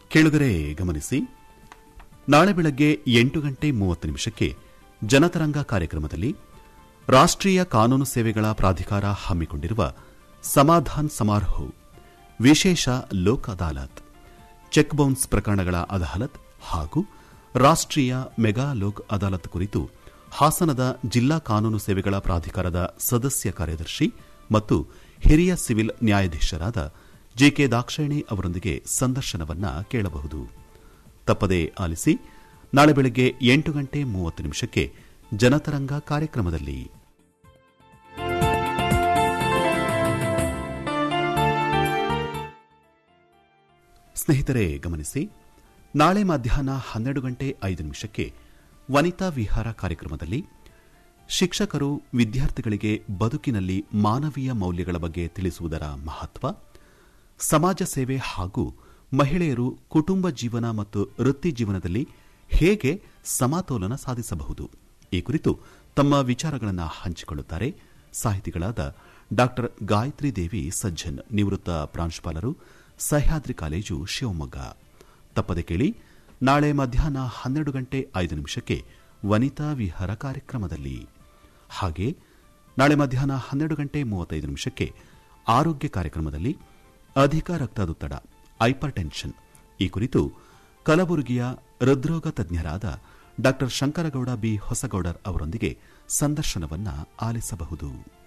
ಕೇಳುಗರೆ ಗಮನಿಸಿ ನಾಳೆ ಬೆಳಗ್ಗೆ ಎಂಟು ಗಂಟೆ ಮೂವತ್ತು ನಿಮಿಷಕ್ಕೆ ಜನತರಂಗ ಕಾರ್ಯಕ್ರಮದಲ್ಲಿ ರಾಷ್ಟ್ರೀಯ ಕಾನೂನು ಸೇವೆಗಳ ಪ್ರಾಧಿಕಾರ ಹಮ್ಮಿಕೊಂಡಿರುವ ಸಮಾಧಾನ್ ಸಮಾರೋಹ ವಿಶೇಷ ಲೋಕ್ ಅದಾಲತ್ ಚೆಕ್ ಬೌನ್ಸ್ ಪ್ರಕರಣಗಳ ಅದಾಲತ್ ಹಾಗೂ ರಾಷ್ಟ್ರೀಯ ಮೆಗಾ ಲೋಕ್ ಅದಾಲತ್ ಕುರಿತು ಹಾಸನದ ಜಿಲ್ಲಾ ಕಾನೂನು ಸೇವೆಗಳ ಪ್ರಾಧಿಕಾರದ ಸದಸ್ಯ ಕಾರ್ಯದರ್ಶಿ ಮತ್ತು ಹಿರಿಯ ಸಿವಿಲ್ ನ್ಯಾಯಾಧೀಶರಾದ ಜಿಕೆ ದಾಕ್ಷಾಯಣಿ ಅವರೊಂದಿಗೆ ಸಂದರ್ಶನವನ್ನ ಕೇಳಬಹುದು ತಪ್ಪದೇ ಆಲಿಸಿ ನಾಳೆ ಬೆಳಗ್ಗೆ ಎಂಟು ಗಂಟೆ ಮೂವತ್ತು ನಿಮಿಷಕ್ಕೆ ಜನತರಂಗ ಕಾರ್ಯಕ್ರಮದಲ್ಲಿ ಸ್ನೇಹಿತರೆ ಗಮನಿಸಿ ನಾಳೆ ಮಧ್ಯಾಹ್ನ ಹನ್ನೆರಡು ಗಂಟೆ ಐದು ನಿಮಿಷಕ್ಕೆ ವನಿತಾ ವಿಹಾರ ಕಾರ್ಯಕ್ರಮದಲ್ಲಿ ಶಿಕ್ಷಕರು ವಿದ್ಯಾರ್ಥಿಗಳಿಗೆ ಬದುಕಿನಲ್ಲಿ ಮಾನವೀಯ ಮೌಲ್ಯಗಳ ಬಗ್ಗೆ ತಿಳಿಸುವುದರ ಮಹತ್ವ ಸಮಾಜ ಸೇವೆ ಹಾಗೂ ಮಹಿಳೆಯರು ಕುಟುಂಬ ಜೀವನ ಮತ್ತು ವೃತ್ತಿ ಜೀವನದಲ್ಲಿ ಹೇಗೆ ಸಮತೋಲನ ಸಾಧಿಸಬಹುದು ಈ ಕುರಿತು ತಮ್ಮ ವಿಚಾರಗಳನ್ನು ಹಂಚಿಕೊಳ್ಳುತ್ತಾರೆ ಸಾಹಿತಿಗಳಾದ ಡಾ ಗಾಯತ್ರಿ ದೇವಿ ಸಜ್ಜನ್ ನಿವೃತ್ತ ಪ್ರಾಂಶುಪಾಲರು ಸಹ್ಯಾದ್ರಿ ಕಾಲೇಜು ಶಿವಮೊಗ್ಗ ತಪ್ಪದೆ ಕೇಳಿ ನಾಳೆ ಮಧ್ಯಾಹ್ನ ಹನ್ನೆರಡು ಗಂಟೆ ಐದು ನಿಮಿಷಕ್ಕೆ ವನಿತಾ ವಿಹಾರ ಕಾರ್ಯಕ್ರಮದಲ್ಲಿ ಹಾಗೆ ನಾಳೆ ಮಧ್ಯಾಹ್ನ ಹನ್ನೆರಡು ಗಂಟೆ ಮೂವತ್ತೈದು ನಿಮಿಷಕ್ಕೆ ಆರೋಗ್ಯ ಕಾರ್ಯಕ್ರಮದಲ್ಲಿ ಅಧಿಕ ರಕ್ತದೊತ್ತಡ ಹೈಪರ್ ಟೆನ್ಷನ್ ಈ ಕುರಿತು ಕಲಬುರಗಿಯ ಹೃದ್ರೋಗ ತಜ್ಞರಾದ ಡಾ ಶಂಕರಗೌಡ ಬಿ ಹೊಸಗೌಡರ್ ಅವರೊಂದಿಗೆ ಸಂದರ್ಶನವನ್ನ ಆಲಿಸಬಹುದು